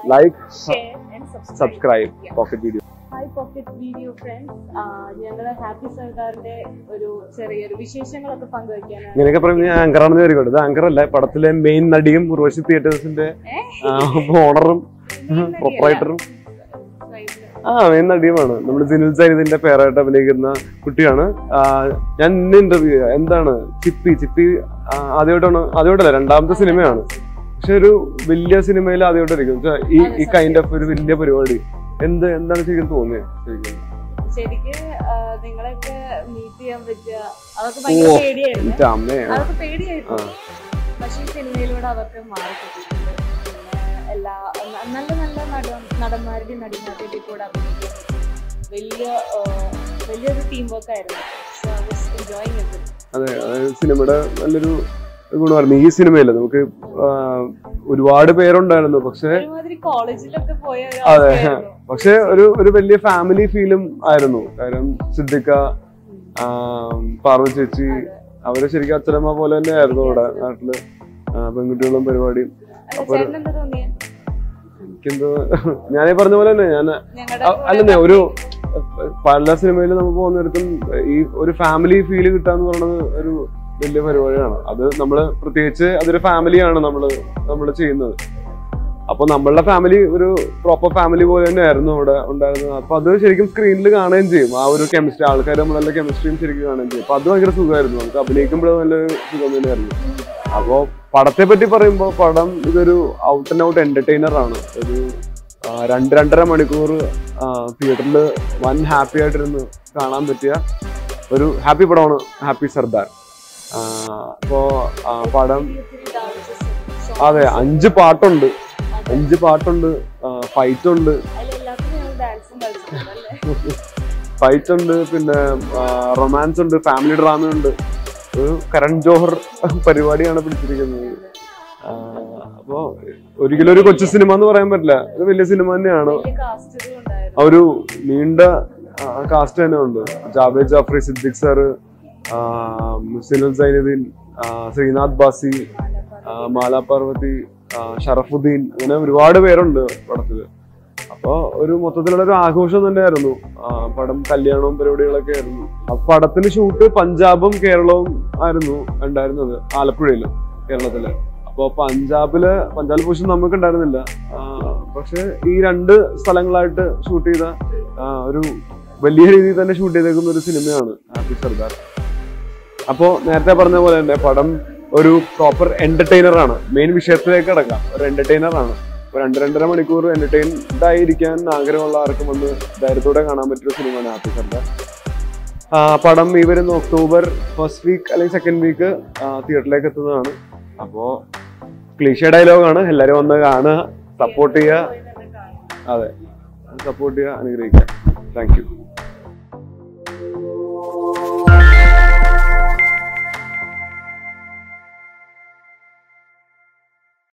Like share and subscribe. Subscribe Yeah. Pocket video hi pocket video friends ഞങ്ങൾ happy സർക്കാരിന്റെ ഒരു ചെറിയൊരു വിശേഷങ്ങളൊക്കെ പങ്കുവയ്ക്കാനാണ് ഇങ്ങനെയൊക്കെ പറയുമ്പോൾ ഞാൻ ആങ്കറാണെന്ന് വിചാരിക്കട്ടെ ഇത് ആങ്കർ അല്ല പടത്തിലെ മെയിൻ നടിയും ഉർവശി തിയേറ്റേഴ്സിന്റെ ഓണറും പ്രൊപ്പറേറ്ററും ആ മെയിൻ നടിയുമാണ് നമ്മൾ സിനിൽ സൈനിതിന്റെ പേരായിട്ട് അഭിനയിക്കുന്ന കുട്ടിയാണ് ആ, ഞാൻ ഇന്ന് ഇന്റർവ്യൂ ചെയ്യാം എന്താണ് ചിപ്പി ചിപ്പി ആ, ആദ്യമായിട്ടാണ് ആദ്യമായിട്ടല്ല രണ്ടാമത്തെ സിനിമയാണ് പക്ഷെ ഒരു വലിയ സിനിമയിൽ ആദ്യമായിട്ടായിരിക്കും എന്ന് വെച്ചാ ഈ ഈ കൈൻഡ് ഓഫ് ഒരു വലിയ പരിപാടി എന്ത് എന്താണ് ശരിക്കും തോന്നിയത് ശരിക്കും ശരിക്ക് ആ, നിങ്ങളെയൊക്കെ മീറ്റ് ചെയ്യാൻ പറ്റുക അവർക്ക് ഭയങ്കര ഓ. പേടിയായിരുന്നു എന്റെ അമ്മേ അവർക്ക് പേടിയായിരുന്നു പക്ഷെ ഈ സിനിമയിലൂടെ അവർക്ക് മാറി കിട്ടിയിട്ടുണ്ട് പിന്നെ എല്ലാ ന- നല്ല നല്ല നട നടന്മാരുടെയും നടിമാരുടെയും കൂടെ അഭിനയിക്കാൻ പറ്റി. വലിയ ആ, വലിയൊരു ടീം വർക്ക് ആയിരുന്നു so I was enjoying it അതെ അതായത് സിനിമയുടെ നല്ലൊരു ഗുണമായിരുന്നു ഈ സിനിമയില് നമുക്ക് ആ, ഒരുപാട് പേരുണ്ടായിരുന്നു പക്ഷെ ഒരുമാതിരി കോളേജിലൊക്കെ പോയ ഒരു അതെ അവസ്ഥയായിരുന്നു. പക്ഷെ ഒരു ഒരു വലിയ ഫാമിലി ഫീലും ആയിരുന്നു കാര്യം സിദ്ദിഖ ആ, പാർവതി ചേച്ചി അവര് ശരിക്കും അച്ഛനമ്മ പോലെ തന്നെ ആയിരുന്നു ഇവിടെ നാട്ടില് ആ, പെൺകുട്ടികളും പരിപാടിയും അല്ല, ചേട്ടന് എന്താ തോന്നിയേ എനിക്കെന്തോ ഞാനീ പറഞ്ഞ പോലെ തന്നെ ഞാൻ ഞങ്ങളുടെ അ- അല്ലെന്നേ ഒരു പല സിനിമയിലും നമ്മൾ പോകുന്നിടത്തും ഈ ഒരു ഫാമിലി ഫീല് കിട്ടാന്ന് പറയുന്നത് ഒരു വലിയ പരിപാടിയാണ് അത് നമ്മള് പ്രത്യേകിച്ച് അതൊരു ഫാമിലിയാണ് നമ്മള് നമ്മൾ ചെയ്യുന്നത് അപ്പൊ നമ്മളുടെ ഫാമിലി ഒരു പ്രോപ്പർ ഫാമിലി പോലെ തന്നെയായിരുന്നു അവിടെ ഉണ്ടായിരുന്നത് അപ്പൊ അത് ശരിക്കും സ്ക്രീനിൽ കാണുകയും ചെയ്യും ആ ഒരു കെമിസ്ട്രി ആൾക്കാർ നമ്മളെല്ലാം കെമിസ്ട്രിയും ശരിക്കും കാണുകയും ചെയ്യും അപ്പൊ അത് ഭയങ്കര സുഖമായിരുന്നു നമുക്ക് അഭിനയിക്കുമ്പോഴും നല്ലൊരു സുഖം തന്നെയായിരുന്നു അപ്പോ പടത്തെ പറ്റി പറയുമ്പോൾ പടം ഇതൊരു ഔട്ട് ആൻഡ് ഔട്ട് എന്റർടൈനർ ആണ് ഒരു ആ, രണ്ട് രണ്ടര മണിക്കൂർ തിയേറ്ററിൽ വൻ ഹാപ്പി ആയിട്ടിരുന്ന് കാണാൻ പറ്റിയ ഒരു ഹാപ്പി പടമാണ് ഹാപ്പി സർദാർ ആ, അപ്പോ ആ, പടം ഒത്തിരി dances, അതെ അഞ്ച് പാട്ടുണ്ട് അഞ്ച് പാട്ടുണ്ട് ഫൈറ്റ് ഉണ്ട് അതിലെല്ലാത്തിനും ഞങ്ങൾ ഡാൻസും കളിച്ചിട്ടുണ്ട് അല്ലേ ഫൈറ്റ് ഉണ്ട് പിന്നെ റൊമാൻസ് ഉണ്ട് ഫാമിലി ഡ്രാമ ഉണ്ട് ഒരു കരൺ ജോഹർ പരിപാടിയാണ് പിടിച്ചിരിക്കുന്നത് ആ, അപ്പോ ഒരിക്കലും ഒരു കൊച്ചു സിനിമ എന്ന് പറയാൻ പറ്റില്ല ഒരു വലിയ സിനിമ തന്നെയാണ് വലിയ കാസ്റ്റുകളും ഉണ്ടായിരുന്നു ആ ഒരു നീണ്ട കാസ്റ്റ് തന്നെ ഉണ്ട് ജാവേദ് ജാഫ്രി സിദ്ദിഖ് സാറ് സിനിൽ സൈനുദ്ദീൻ ആ, ശ്രീനാഥ് ബാസി ആ, മാല പാർവതി ആ, ഷറഫുദ്ദീൻ അങ്ങനെ ഒരുപാട് പേരുണ്ട് പടത്തില് അപ്പൊ ഒരു മൊത്തത്തിലുള്ള ഒരു ആഘോഷം തന്നെയായിരുന്നു ആ, പടം കല്യാണവും പരിപാടികളൊക്കെ ആയിരുന്നു ആ പടത്തിന് ഷൂട്ട് പഞ്ചാബും കേരളവും ആയിരുന്നു ഉണ്ടായിരുന്നത് ആലപ്പുഴയില് കേരളത്തില് അപ്പൊ പഞ്ചാബില് പഞ്ചാബ് പോഷൻ നമുക്ക് ഉണ്ടായിരുന്നില്ല ആ, പക്ഷെ ഈ രണ്ട് സ്ഥലങ്ങളായിട്ട് ഷൂട്ട് ചെയ്ത ആ, ഒരു വലിയ രീതിയിൽ തന്നെ ഷൂട്ട് ചെയ്തേക്കുന്ന ഒരു സിനിമയാണ് ഹാപ്പി സർദാർ അപ്പോ നേരത്തെ പറഞ്ഞ പോലെ തന്നെ പടം ഒരു പ്രോപ്പർ എന്റർടൈനർ ആണ് മെയിൻ വിഷയത്തിലേക്ക് കിടക്കാം ഒരു എന്റർടൈനർ ആണ് ഒരു രണ്ട് രണ്ടര മണിക്കൂർ എന്റർടൈൻഡ് ആയിരിക്കാൻ ആഗ്രഹമുള്ള ആർക്കും വന്ന് ധൈര്യത്തോടെ കാണാൻ പറ്റിയ സിനിമയാണ് ഹാപ്പി സർദാർ ആ, പടം ഈ വരുന്ന ഒക്ടോബർ ഫസ്റ്റ് വീക്ക് അല്ലെങ്കിൽ സെക്കൻഡ് വീക്ക് തിയേറ്ററിലേക്ക് എത്തുന്നതാണ് അപ്പോ ക്ലീഷ ഡയലോഗാണ് എല്ലാവരും വന്ന് കാണുക സപ്പോർട്ട് ചെയ്യുക പോയി തന്നെ കാണും. അതെ സപ്പോർട്ട് ചെയ്യുക അനുഗ്രഹിക്കുക താങ്ക് യു